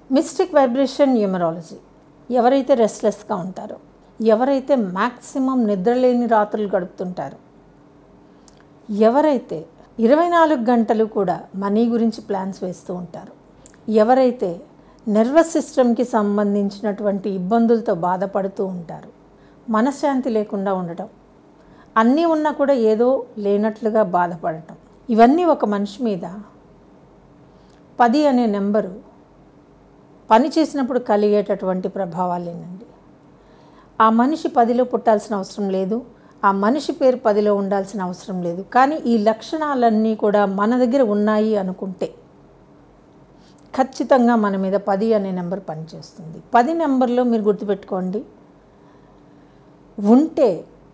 mystic vibration numerology ఎవరైతే రెస్ట్లెస్గా ఉంటారో ఎవరైతే మ్యాక్సిమం నిద్రలేని రాత్రులు గడుపుతుంటారో ఎవరైతే ఇరవై నాలుగు గంటలు కూడా మనీ గురించి ప్లాన్స్ వేస్తూ ఉంటారు ఎవరైతే నర్వస్ సిస్టమ్కి సంబంధించినటువంటి ఇబ్బందులతో బాధపడుతూ ఉంటారు మనశ్శాంతి లేకుండా ఉండటం అన్నీ ఉన్నా కూడా ఏదో లేనట్లుగా బాధపడటం ఇవన్నీ ఒక మనిషి మీద పది అనే నెంబరు పని చేసినప్పుడు కలిగేటటువంటి ప్రభావాలేనండి ఆ మనిషి పదిలో పుట్టాల్సిన అవసరం లేదు ఆ మనిషి పేరు పదిలో ఉండాల్సిన అవసరం లేదు కానీ ఈ లక్షణాలన్నీ కూడా మన దగ్గర ఉన్నాయి అనుకుంటే ఖచ్చితంగా మన మీద పది అనే నెంబర్ పనిచేస్తుంది పది నెంబర్లో మీరు గుర్తుపెట్టుకోండి ఉంటే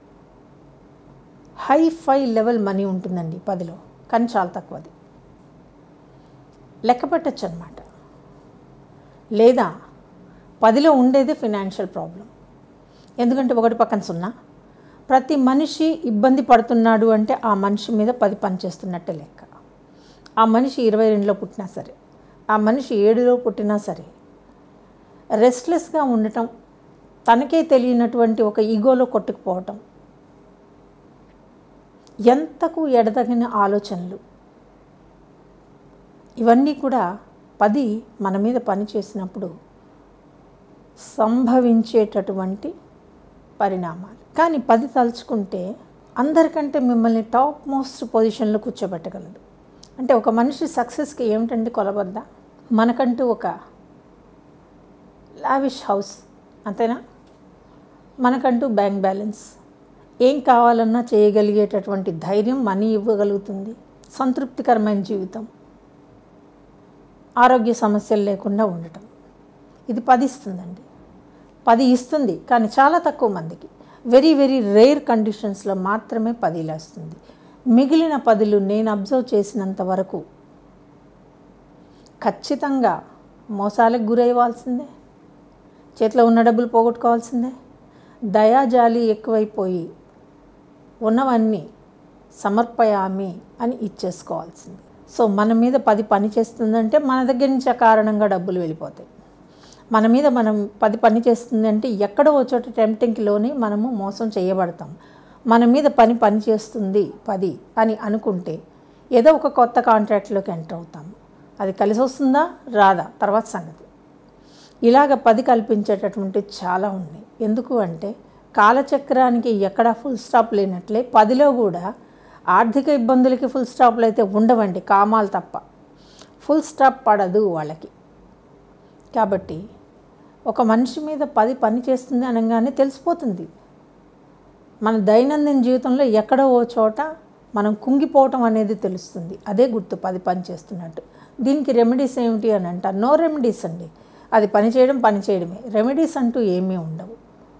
హై ఫై లెవెల్ మనీ ఉంటుందండి పదిలో కానీ చాలా తక్కువది లెక్క పెట్టచ్చు అనమాట లేదా పదిలో ఉండేదే ఫినాన్షియల్ ప్రాబ్లం ఎందుకంటే ఒకటి పక్కన సున్నా ప్రతి మనిషి ఇబ్బంది పడుతున్నాడు అంటే ఆ మనిషి మీద పది పనిచేస్తున్నట్టే లెక్క ఆ మనిషి ఇరవై రెండులో పుట్టినా సరే ఆ మనిషి ఏడులో పుట్టినా సరే రెస్ట్లెస్గా ఉండటం తనకే తెలియనటువంటి ఒక ఈగోలో కొట్టుకుపోవటం ఎంతకు ఎడతగిన ఆలోచనలు ఇవన్నీ కూడా పది మన మీద పని చేసినప్పుడు సంభవించేటటువంటి పరిణామాలు కానీ పది తలుచుకుంటే అందరికంటే మిమ్మల్ని టాప్ మోస్ట్ పొజిషన్లో కూర్చోబెట్టగలదు అంటే ఒక మనిషి సక్సెస్కి ఏమిటండి కొలబద్ద మనకంటూ ఒక లావిష్ హౌస్ అంతేనా మనకంటూ బ్యాంక్ బ్యాలెన్స్ ఏం కావాలన్నా చేయగలిగేటటువంటి ధైర్యం మనీ ఇవ్వగలుగుతుంది సంతృప్తికరమైన జీవితం ఆరోగ్య సమస్యలు లేకుండా ఉండటం ఇది పది ఇస్తుందండి పది ఇస్తుంది కానీ చాలా తక్కువ మందికి వెరీ వెరీ రేర్ కండిషన్స్లో మాత్రమే పది ఇలా వస్తుంది మిగిలిన పదులు నేను అబ్జర్వ్ చేసినంత వరకు ఖచ్చితంగా మోసాలకు గురయ్యవలసిందే చేతిలో ఉన్న డబ్బులు పోగొట్టుకోవాల్సిందే దయాజాలి ఎక్కువైపోయి ఉన్నవన్నీ సమర్పయామి అని ఇచ్చేసుకోవాల్సింది సో మన మీద పది పని చేస్తుందంటే మన దగ్గర నుంచి అకారణంగా డబ్బులు వెళ్ళిపోతాయి మన మీద మనం పది పని చేస్తుంది అంటే ఎక్కడో ఒక చోట టెంప్టింగ్కి లోని మనము మోసం చేయబడతాం మన మీద పని పని చేస్తుంది పది అని అనుకుంటే ఏదో ఒక కొత్త కాంట్రాక్ట్లోకి ఎంటర్ అవుతాం అది కలిసి వస్తుందా రాదా తర్వాత సంగతి ఇలాగ పది కల్పించేటటువంటి చాలా ఉన్నాయి ఎందుకు అంటే కాలచక్రానికి ఎక్కడ ఫుల్ స్టాప్ లేనట్లే పదిలో కూడా ఆర్థిక ఇబ్బందులకి ఫుల్ స్టాప్లు అయితే ఉండవండి కామాలు తప్ప ఫుల్ స్టాప్ పడదు వాళ్ళకి కాబట్టి ఒక మనిషి మీద పది పని చేస్తుంది అనగానే తెలిసిపోతుంది మన దైనందిన జీవితంలో ఎక్కడో ఓ చోట మనం కుంగిపోవటం అనేది తెలుస్తుంది అదే గుర్తు పది పని చేస్తున్నట్టు దీనికి రెమెడీస్ ఏమిటి అని అంటారు నో రెమెడీస్ అండి అది పని చేయడం పని చేయడమే రెమెడీస్ అంటూ ఏమీ ఉండవు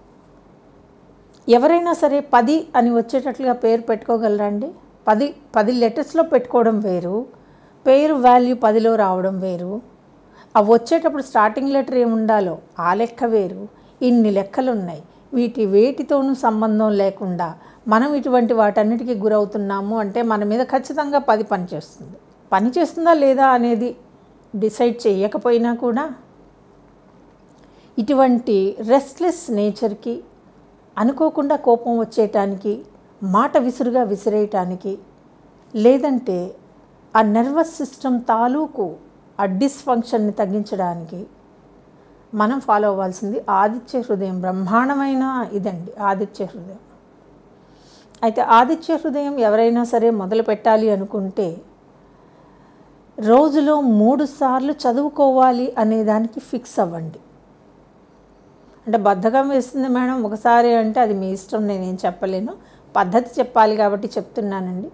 ఎవరైనా సరే పది అని వచ్చేటట్లుగా పేరు పెట్టుకోగలరా అండి పది పది లెటర్స్లో పెట్టుకోవడం వేరు పేరు వాల్యూ పదిలో రావడం వేరు అవి వచ్చేటప్పుడు స్టార్టింగ్ లెటర్ ఏమి ఉండాలో ఆ లెక్క వేరు ఇన్ని లెక్కలు ఉన్నాయి వీటి వేటితోనూ సంబంధం లేకుండా మనం ఇటువంటి వాటన్నిటికీ గురవుతున్నాము అంటే మన మీద ఖచ్చితంగా పది పని చేస్తుంది పని చేస్తుందా లేదా అనేది డిసైడ్ చేయకపోయినా కూడా ఇటువంటి రెస్ట్లెస్ నేచర్కి అనుకోకుండా కోపం వచ్చేయటానికి మాట విసురుగా విసిరేయటానికి లేదంటే ఆ నర్వస్ సిస్టమ్ తాలూకు ఆ డిస్ఫంక్షన్ని తగ్గించడానికి మనం ఫాలో అవ్వాల్సింది ఆదిత్య హృదయం బ్రహ్మాండమైన ఇదండి ఆదిత్య హృదయం అయితే ఆదిత్య హృదయం ఎవరైనా సరే మొదలు పెట్టాలి అనుకుంటే రోజులో మూడు సార్లు చదువుకోవాలి అనే దానికి ఫిక్స్ అవ్వండి అంటే బద్ధకం వేస్తుంది మేడం ఒకసారి అంటే అది మీ ఇష్టం నేనేం చెప్పలేను పద్ధతి చెప్పాలి కాబట్టి చెప్తున్నానండి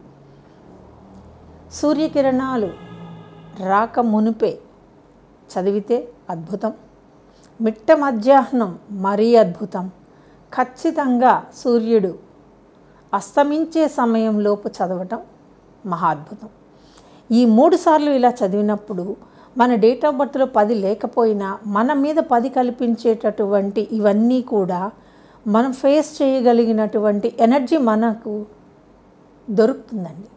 సూర్యకిరణాలు రాక మునిపే చదివితే అద్భుతం మిట్ట మధ్యాహ్నం మరీ అద్భుతం ఖచ్చితంగా సూర్యుడు అస్తమించే సమయంలోపు చదవటం మహా అద్భుతం ఈ మూడు సార్లు ఇలా చదివినప్పుడు మన డేట్ ఆఫ్ బర్త్లో పది లేకపోయినా మన మీద పది కల్పించేటటువంటి ఇవన్నీ కూడా మనం ఫేస్ చేయగలిగినటువంటి ఎనర్జీ మనకు దొరుకుతుందండి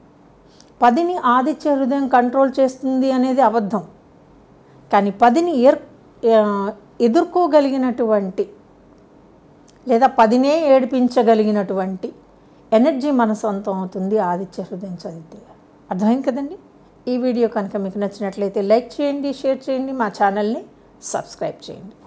పదిని ఆదిత్య హృదయం కంట్రోల్ చేస్తుంది అనేది అబద్ధం కానీ పదిని ఎయిర్ ఆ, ఎదుర్కోగలిగినటువంటి లేదా పదినే ఏడిపించగలిగినటువంటి ఎనర్జీ మన సొంతం అవుతుంది ఆదిత్య హృదయం చదివితే అర్థమైంది కదండి ఈ వీడియో కనుక మీకు నచ్చినట్లయితే లైక్ చేయండి షేర్ చేయండి మా ఛానల్ని సబ్స్క్రైబ్ చేయండి